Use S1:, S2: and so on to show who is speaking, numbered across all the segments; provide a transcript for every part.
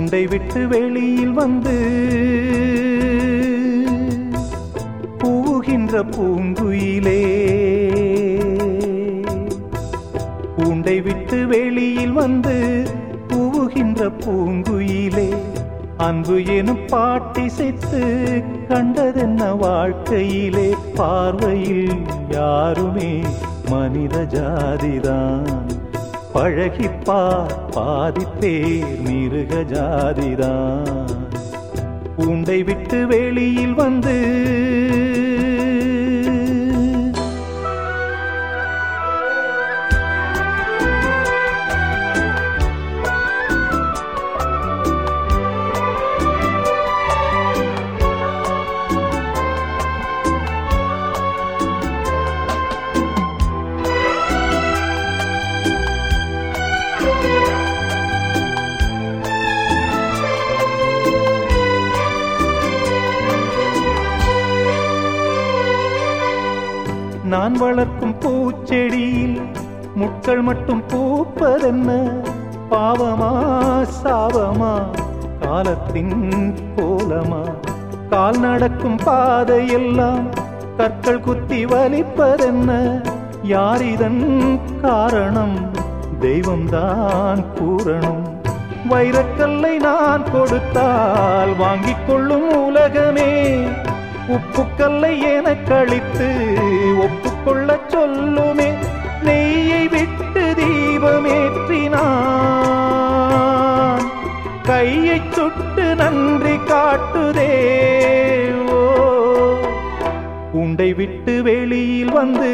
S1: கூண்டை விட்டு வெளியில் வந்து பூகின்ற பூங்குயிலே கூண்டை விட்டு வெளியில் வந்து பூகின்ற பூங்குயிலே அன்பு எனும் பாட்டிசைத்து கண்டதென்ன வாழ்க்கையிலே பார்வையில் யாருமே மனித ஜாதிதான் பழகிப்பார் பாதிப்பேர் மிருக ஜாதிதான் கூண்டை விட்டு வெளியில் வந்து நான் வளர்க்கும் பூச்செடியில் முட்கள் மட்டும் பூப்பதென்ன பாவமா சாவமா காலத்தின் கோலமா கால் நடக்கும் பாதையெல்லாம் கற்கள் குத்தி வலிப்பதென்ன யார் இதன் காரணம் தெய்வம்தான் கூறணும் வைரக்கல்லை நான் கொடுத்தால் வாங்கிக் கொள்ளும் உலகமே உப்புக்கல்லை என கழித்து ஒப்புக்கொள்ள சொல்லுமே நெய்யை விட்டு தீபமேற்றினான் கையை சுட்டு நன்றி காட்டுதே ஓ உண்டை விட்டு வெளியில் வந்து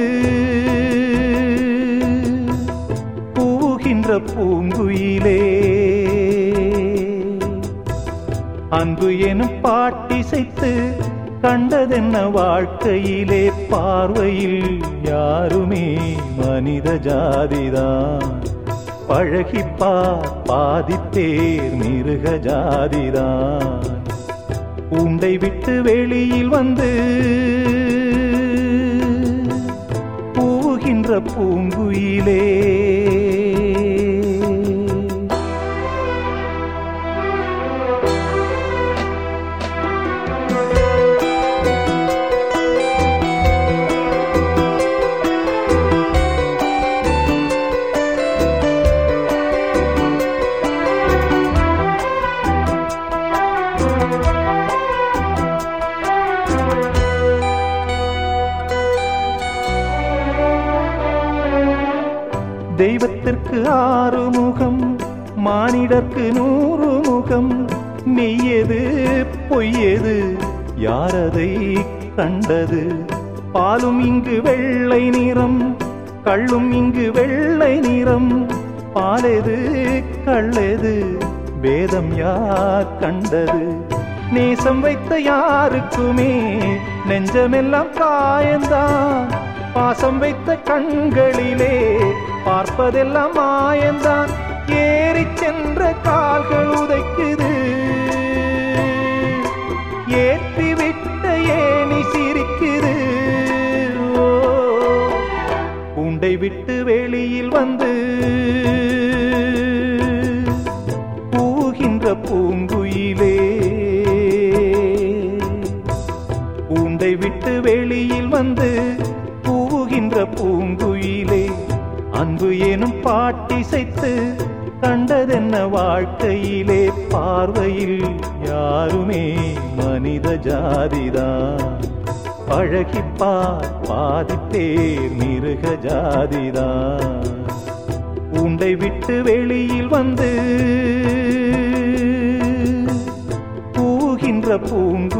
S1: பூகின்ற பூங்குயிலே அன்பு எனும் பாட்டிசைத்து கண்டதென்ன வாழ்க்கையிலே பார்வையில் யாருமே மனித ஜாதிதான் பழகிப்பா பாதித்தேர் மிருக ஜாதிதான் உண்டை விட்டு வெளியில் வந்து பூகின்ற பூங்குயிலே தெய்வத்திற்கு ஆறு முகம் மானிடர்க்கு நூறு முகம் மெய்யது பொய்யது யாரதை கண்டது பாலும் இங்கு வெள்ளை நிறம் கள்ளும் இங்கு வெள்ளை நிறம் பாலெது கள்ளெது வேதம் யார் கண்டது நேசம் வைத்த யாருக்குமே நெஞ்சமெல்லாம் காயந்தான் பாசம் வைத்த கண்களிலே பார்ப்பதெல்லாம் மாயந்தான் ஏறி சென்ற கால்கள் உதைக்குது ஏற்றி விட்ட ஏணி சிரிக்குது ஓ, உண்டை விட்டு வெளியில் வந்து பூகின்ற பூங்குயிலே பூண்டை விட்டு வெளியில் வந்து பூகின்ற பூங்குயிலே அன்பு எனும் பாட்டிசைத்து கண்டதென்ன வாழ்க்கையிலே பார்வையில் யாருமே மனித ஜாதிதான் பழகிப்பார் பாதிப்பேர் மிருக ஜாதிதான் உண்டை விட்டு வெளியில் வந்து பூகின்ற பூங்கு